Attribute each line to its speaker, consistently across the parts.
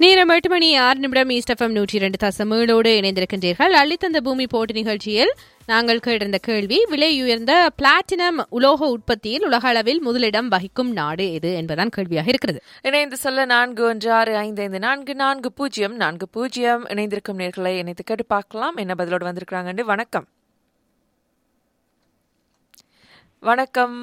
Speaker 1: நேரம் எட்டு மணி ஆறு நிமிடம் ஈஸ்ட் எஃப்எம் நூற்றி இரண்டு தசமேளோடு இணைந்திருக்கின்றீர்கள் அள்ளித்தந்த பூமி போட்டி நிகழ்ச்சியில் நாங்கள் கேட்டிருந்த கேள்வி விலை உயர்ந்த பிளாட்டினம் உலோக உற்பத்தியில் உலக அளவில் முதலிடம் வகிக்கும் நாடு எது என்பதுதான் கேள்வியாக இருக்கிறது
Speaker 2: இணைந்து சொல்ல நான்கு ஒன்று ஆறு ஐந்து ஐந்து நான்கு நான்கு பூஜ்ஜியம் நான்கு பூஜ்ஜியம் இணைந்திருக்கும் நேர்களை இணைத்து கேட்டு பார்க்கலாம் என்ன பதிலோடு வந்திருக்கிறாங்கன்னு வணக்கம் வணக்கம்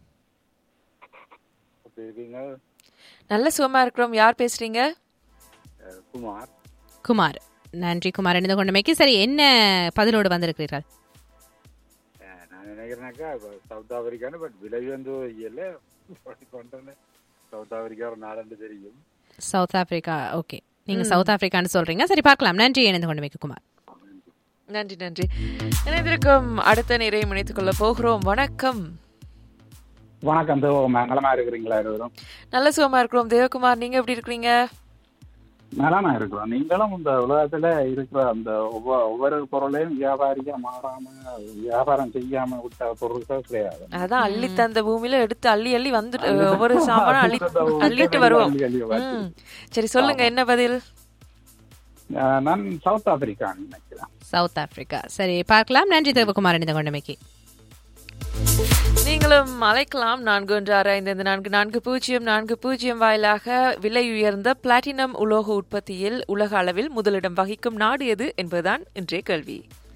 Speaker 3: பேசுறீங்க
Speaker 2: நல்ல சுகமா இருக்கிறோம் யார் பேசுறீங்க
Speaker 3: அஹ், குமார்
Speaker 1: குமார் நன்றி குமார் இணைந்து கொண்டமைக்கு சரி என்ன பதிலோடு வந்திருக்கிறீர்கள்
Speaker 3: அஹ், நான் நினைக்கிறேனாக்கா இப்ப சவுத் ஆப்பிரிக்கான்னு பட் விலை வந்து இல்லை கொண்டேன்னு சவுத் ஆப்பிரிக்கா ஒரு நாலண்டு தெரியும்
Speaker 1: சவுத் ஆப்பிரிக்கா ஓகே நீங்க சவுத் ஆப்பிரிக்கான்னு சொல்றீங்க சரி பார்க்கலாம் நன்றி இணைந்து கொண்டமைக்கு குமார்
Speaker 2: நன்றி நன்றி இணைந்திருக்கும் அடுத்த நேரை இணைத்துக் கொள்ள போகிறோம் வணக்கம்
Speaker 3: வணக்கம் தேவகுமார் நலமா இருக்கிறீங்களா இருவரும்
Speaker 2: நல்ல சுகமா இருக்கிறோம் தேவகுமார் நீங்க எப்படி இருக்கிறீங்க
Speaker 3: நலமா இருக்கிறோம் நீங்களும் இந்த உலகத்துல இருக்கிற அந்த ஒவ்வொ- ஒவ்வொரு பொருளையும் வியாபாரியா மாறாம வியாபாரம் செய்யாம விட்ட பொருட்கள் கிடையாது
Speaker 2: அதான் அள்ளி தந்த பூமியில எடுத்து அள்ளி அள்ளி வந்து ஒவ்வொரு சாமானும் அள்ளி அள்ளிட்டு வருவோம்
Speaker 3: அள்ளி அள்ளி வச்சு.
Speaker 2: ம். சரி சொல்லுங்க என்ன பதில்
Speaker 3: அஹ், நான் சவுத் ஆப்பிரிக்கான்னு நினைக்கிறேன்
Speaker 1: சவுத் ஆப்பிரிக்கா சரி பார்க்கலாம் நன்றி தேவகுமார் இணைந்து கொண்டமைக்கு
Speaker 2: நீங்களும் அழைக்கலாம் நான்கு ஒன்று ஆறு ஐந்து ஐந்து நான்கு நான்கு பூஜ்ஜியம் நான்கு பூஜ்ஜியம் வாயிலாக விலை உயர்ந்த பிளாட்டினம் உலோக உற்பத்தியில் உலக அளவில் முதலிடம் வகிக்கும் நாடு எது என்பதுதான் இன்றைய கேள்வி